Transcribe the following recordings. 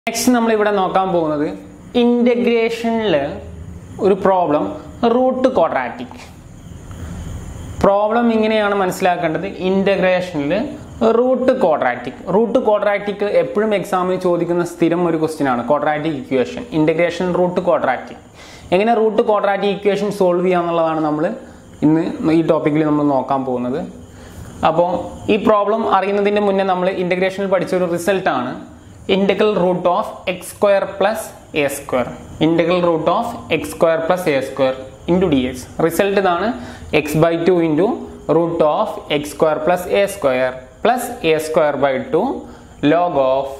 next നമ്മൾ ഇവിടെ നോക്കാൻ പോകുന്നത് ഇൻ്റഗ്രേഷനിൽ ഒരു പ്രോബ്ലം റൂട്ട് ക്വാഡ്രാറ്റിക് പ്രോബ്ലം ഇങ്ങനെയാണ് മനസ്സിലാക്കേണ്ടത് ഇൻ്റഗ്രേഷനിൽ റൂട്ട് ക്വാഡ്രാറ്റിക് റൂട്ട് ക്വാഡ്രാറ്റിക് എപ്പോഴും എക്സാമിന് ചോദിക്കുന്ന സ്ഥിരം ഒരു ക്വസ്റ്റ്യൻ ആണ് quadratic equation integration root quadratic എങ്ങനെ റൂട്ട് ക്വാഡ്രാറ്റിക് ഇക്വേഷൻ സോൾവ് ചെയ്യുക എന്നുള്ളതാണ് നമ്മൾ ഇന്ന് ഈ ടോപ്പിക്കിൽ നമ്മൾ നോക്കാൻ പോകുന്നത് അപ്പോൾ ഈ പ്രോബ്ലം അറിയുന്നതിൻ്റെ മുന്നേ നമ്മൾ ഇൻ്റഗ്രേഷനിൽ പഠിച്ച ഒരു റിസൾട്ടാണ് integral root of x square plus a square integral root of x square plus a square into d x result ഇതാണ് x by two into root of x square plus a square plus a square by two log of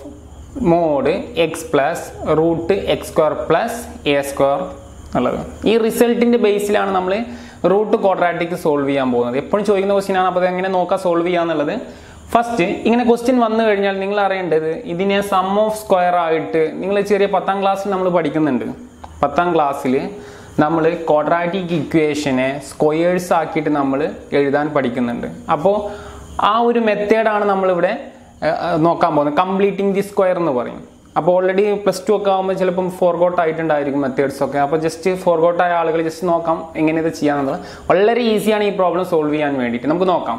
mod x plus root x square plus a square എന്നുള്ളത് ഈ റിസൾട്ടിൻ്റെ ബേസിലാണ് നമ്മൾ root quadratic solve ചെയ്യാൻ പോകുന്നത് എപ്പോഴും ചോദിക്കുന്ന question ആണ് അപ്പോൾ അത് എങ്ങനെ നോക്കാം സോൾവ് ചെയ്യാന്നുള്ളത് ഫസ്റ്റ് ഇങ്ങനെ ക്വസ്റ്റ്യൻ വന്നു കഴിഞ്ഞാൽ നിങ്ങൾ അറിയേണ്ടത് ഇതിനെ സം ഓഫ് സ്ക്വയർ ആയിട്ട് നിങ്ങൾ ചെറിയ പത്താം ക്ലാസ്സിൽ നമ്മൾ പഠിക്കുന്നുണ്ട് പത്താം ക്ലാസ്സിൽ നമ്മൾ ക്വാഡ്രാറ്റിക് ഇക്വേഷനെ സ്ക്വയേഴ്സ് ആക്കിയിട്ട് നമ്മൾ എഴുതാൻ പഠിക്കുന്നുണ്ട് അപ്പോൾ ആ ഒരു മെത്തേഡാണ് നമ്മളിവിടെ ഏഹ്, ഏഹ്, നോക്കാൻ പോകുന്നത് കംപ്ലീറ്റിംഗ് ദി സ്ക്വയർ എന്ന് പറയും അപ്പോൾ ഓൾറെഡി പ്ലസ് ടു ഒക്കെ ആകുമ്പോൾ ചിലപ്പം ഫോർഗോട്ട് ആയിട്ടുണ്ടായിരിക്കും മെത്തേഡ്സ് ഒക്കെ അപ്പോൾ ജസ്റ്റ് ഫോർഗോട്ട് ആയ ആളുകൾ ജസ്റ്റ് നോക്കാം എങ്ങനെ ഇത് ചെയ്യാന്നുള്ളത് വളരെ ഈസിയാണ് ഈ പ്രോബ്ലം സോൾവ് ചെയ്യാൻ വേണ്ടിയിട്ട് നമുക്ക് നോക്കാം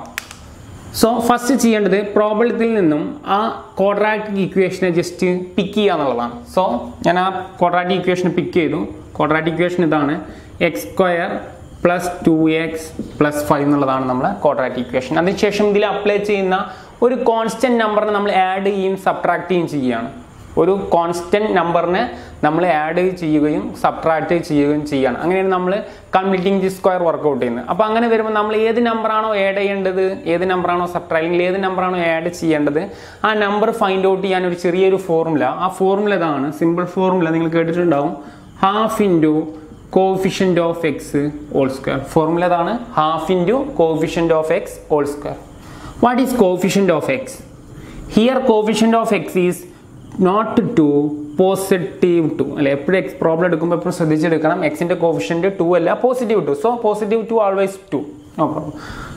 സോ ഫസ്റ്റ് ചെയ്യേണ്ടത് പ്രോബ്ലത്തിൽ നിന്നും ആ ക്വാഡ്രാറ്റിക് ഇക്വേഷനെ ജസ്റ്റ് പിക്ക് ചെയ്യുക എന്നുള്ളതാണ് സോ ഞാൻ ആ ക്വാഡ്രാറ്റിക് ഇക്വേഷൻ പിക്ക് ചെയ്തു ക്വാഡ്രാറ്റിക് ഇക്വേഷൻ ഇതാണ് x square plus two x plus five എന്നുള്ളതാണ് നമ്മുടെ ക്വാഡ്രാറ്റിക് ഇക്വേഷൻ അതിനുശേഷം ഇതിൽ അപ്ലൈ ചെയ്യുന്ന ഒരു കോൺസ്റ്റന്റ് നമ്പറിനെ നമ്മൾ ആഡ് ചെയ്യും സബ്ട്രാക്ട് ചെയ്യുകയും ചെയ്യുകയാണ് ഒരു കോൺസ്റ്റന്റ് നമ്പറിനെ നമ്മൾ ആഡ് ചെയ്യുകയും സബ്ട്രാക്ട് ചെയ്യുകയും ചെയ്യണം അങ്ങനെയാണ് നമ്മൾ കംപ്ലീറ്റിംഗ് ദി സ്ക്വയർ വർക്കൗട്ട് ചെയ്യുന്നത് അപ്പോൾ അങ്ങനെ വരുമ്പോൾ നമ്മൾ ഏത് നമ്പറാണോ ആഡ് ചെയ്യേണ്ടത് ഏത് നമ്പറാണോ സബ്ട്രാക്ട് അല്ലെങ്കിൽ ഏത് നമ്പറാണോ ആഡ് ചെയ്യേണ്ടത് ആ നമ്പർ ഫൈൻഡ് ഔട്ട് ചെയ്യാൻ ഒരു ചെറിയൊരു ഫോർമുല ആ ഫോർമുല ഇതാണ് സിമ്പിൾ ഫോർമുല നിങ്ങൾ കേട്ടിട്ടുണ്ടാവും half into coefficient of x all square formula ഇതാണ് half into coefficient of x all square what is coefficient of x here coefficient of x is not two positive two അല്ലെ എപ്പോഴും x problem എടുക്കുമ്പോൾ എപ്പോഴും ശ്രദ്ധിച്ചെടുക്കണം എക്സിൻ്റെ coefficient two അല്ല positive two so positive two always two no problem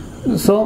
so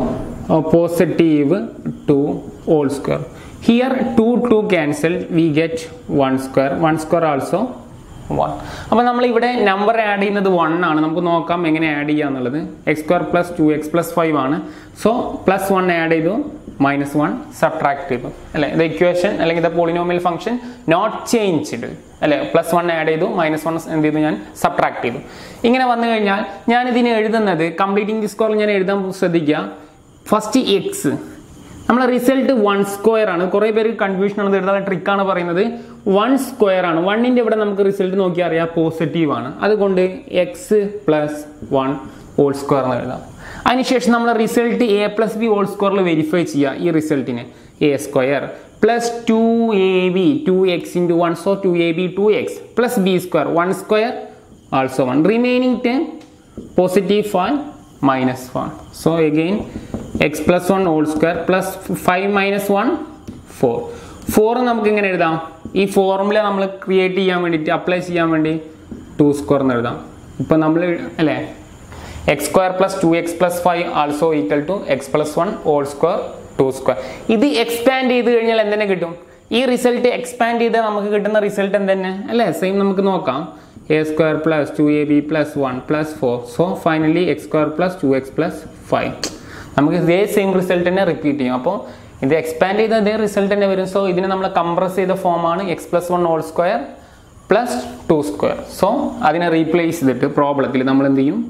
positive two all square here two two cancel we get one square one square also one അപ്പോൾ നമ്മൾ ഇവിടെ നമ്പർ ആഡ് ചെയ്യുന്നത് one ആണ് നമുക്ക് നോക്കാം എങ്ങനെ add ചെയ്യുക എന്നുള്ളത് x square plus two x plus five ആണ് സോ പ്ലസ് വൺ ആഡ് ചെയ്തു മൈനസ് വൺ സബ്ട്രാക്ട് ചെയ്തു അല്ലെ ഇത് ഇക്വേഷൻ അല്ലെങ്കിൽ ഇത് പോളിനോമിയൽ ഫംഗ്ഷൻ നോട്ട് ചേഞ്ച്ഡ് അല്ലെ പ്ലസ് വൺ ആഡ് ചെയ്തു മൈനസ് വൺ എന്ത് ചെയ്തു ഞാൻ സബ്ട്രാക്ട് ചെയ്തു ഇങ്ങനെ വന്നു കഴിഞ്ഞാൽ ഞാൻ ഇതിന് എഴുതുന്നത് കംപ്ലീറ്റിംഗ് ദി സ്കോർ ഞാൻ എഴുതാൻ ശ്രദ്ധിക്കുക ഫസ്റ്റ് എക്സ് നമ്മളെ റിസൾട്ട് വൺ സ്ക്വയർ ആണ് കുറേ പേര് കൺഫ്യൂഷൻ ആണ് എഴുതാൻ ട്രിക്കാണ് പറയുന്നത് വൺ സ്ക്വയർ ആണ് വണ്ണിൻ്റെ ഇവിടെ നമുക്ക് റിസൾട്ട് നോക്കിയാൽ അറിയാം പോസിറ്റീവ് ആണ് അതുകൊണ്ട് x plus one whole square എന്ന് എഴുതാം അതിനുശേഷം നമ്മൾ result a plus b whole സ്ക്വയറിൽ വെരിഫൈ ചെയ്യുക ഈ റിസൾട്ടിനെ a square plus two a b two x into one so two a b two x plus b square one square also one remaining term positive 5 minus 1 so again x plus 1 whole square plus 5 minus 1 4 4 നമുക്ക് എങ്ങനെ എഴുതാം ഈ formula നമ്മൾ create ചെയ്യാൻ വേണ്ടിയിട്ട് apply ചെയ്യാൻ വേണ്ടി to square എന്ന് എഴുതാം ഇപ്പം നമ്മൾ അല്ലേ x square plus two x plus five also equal to x plus one whole square two square ഇത് എക്സ്പാൻഡ് ചെയ്ത് കഴിഞ്ഞാൽ എന്തെന്നെ കിട്ടും ഈ റിസൾട്ട് എക്സ്പാൻഡ് ചെയ്താൽ നമുക്ക് കിട്ടുന്ന റിസൾട്ട് എന്തെന്നെ അല്ലേ സെയിം നമുക്ക് നോക്കാം a square plus two a b plus one plus four so finally x square plus two x plus five നമുക്ക് ഇതേ സെയിം റിസൾട്ട് തന്നെ റിപ്പീറ്റ് ചെയ്യും അപ്പോൾ ഇത് എക്സ്പാൻഡ് ചെയ്ത ഇതേ റിസൾട്ട് തന്നെ വരും സോ ഇതിനെ നമ്മൾ കംപ്രസ് ചെയ്ത ഫോമാണ് x plus one whole square plus two square so അതിനെ റീപ്ലേസ് ചെയ്തിട്ട് പ്രോബ്ലത്തിൽ നമ്മൾ എന്ത് ചെയ്യും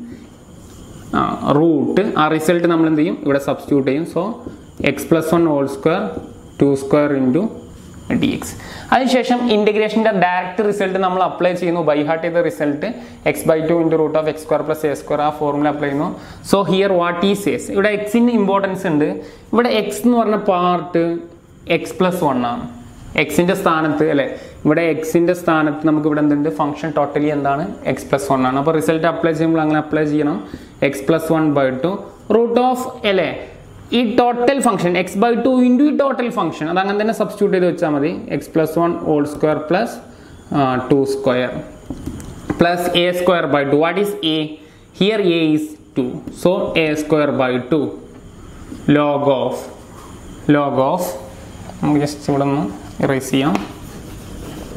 റൂട്ട് ആ റിസൾട്ട് നമ്മൾ എന്ത് ചെയ്യും ഇവിടെ സബ്സ്റ്റിറ്റ്യൂട്ട് ചെയ്യും so x plus one whole square two square into d x അതിനുശേഷം ഇൻറ്റഗ്രേഷൻ്റെ ഡയറക്റ്റ് റിസൾട്ട് നമ്മൾ അപ്ലൈ ചെയ്യുന്നു ബൈ ഹാർട്ട് ചെയ്ത result x by two into root of x square plus a square ആ ഫോർമുല അപ്ലൈ ചെയ്യുന്നു so here what is s ഇവിടെ എക്സിന് importance ഉണ്ട് ഇവിടെ എക്സ് എന്ന് പറഞ്ഞ പാർട്ട് എക്സ് പ്ലസ് വൺ ആണ് എക്സിൻ്റെ സ്ഥാനത്ത് അല്ലെ ഇവിടെ എക്സിൻ്റെ സ്ഥാനത്ത് നമുക്ക് ഇവിടെ എന്തുണ്ട് ഫംഗ്ഷൻ ടോട്ടലി എന്താണ് എക്സ് പ്ലസ് വൺ ആണ് അപ്പോൾ റിസൾട്ട് അപ്ലൈ ചെയ്യുമ്പോൾ അങ്ങനെ അപ്ലൈ ചെയ്യണം x plus one by two root of അല്ലേ ഈ total function x by two into ഈ ടോട്ടൽ ഫംഗ്ഷൻ അത് അങ്ങനെ തന്നെ സബ്സ്റ്റിറ്റ്യൂട്ട് ചെയ്ത് വെച്ചാൽ മതി x plus one whole square plus two square plus a square by two what is a here a is two so a square by two log of log of നമുക്ക് just ഇവിടെ ഒന്ന് erase ചെയ്യാം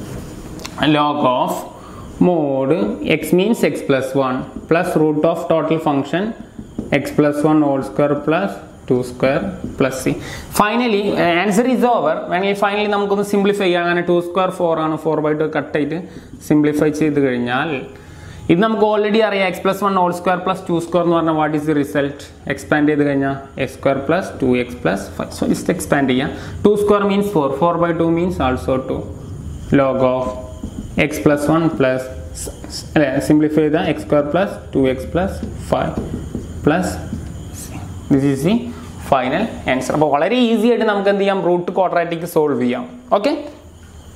log of mod x means x plus 1 plus root of total function x plus 1 whole square plus 2 square plus c finally answer is over വേണമെങ്കിൽ finally നമുക്കൊന്ന് simplify ചെയ്യാം അങ്ങനെ two square four ആണ് four by two cut ചെയ്ത് simplify ചെയ്ത് കഴിഞ്ഞാൽ ഇത് നമുക്ക് ഓൾറെഡി അറിയാം x plus one whole square plus two square എന്ന് പറഞ്ഞാൽ what is the result expand ചെയ്ത് കഴിഞ്ഞാൽ x square plus two x plus five so just expand ചെയ്യാം two square means four four by two means also two log of X plus one plus അല്ലെ simplify ചെയ്താൽ x square plus two x plus five plus this is the final answer അപ്പോൾ വളരെ easy ആയിട്ട് നമുക്ക് എന്ത് ചെയ്യാം root quadratic solve ചെയ്യാം okay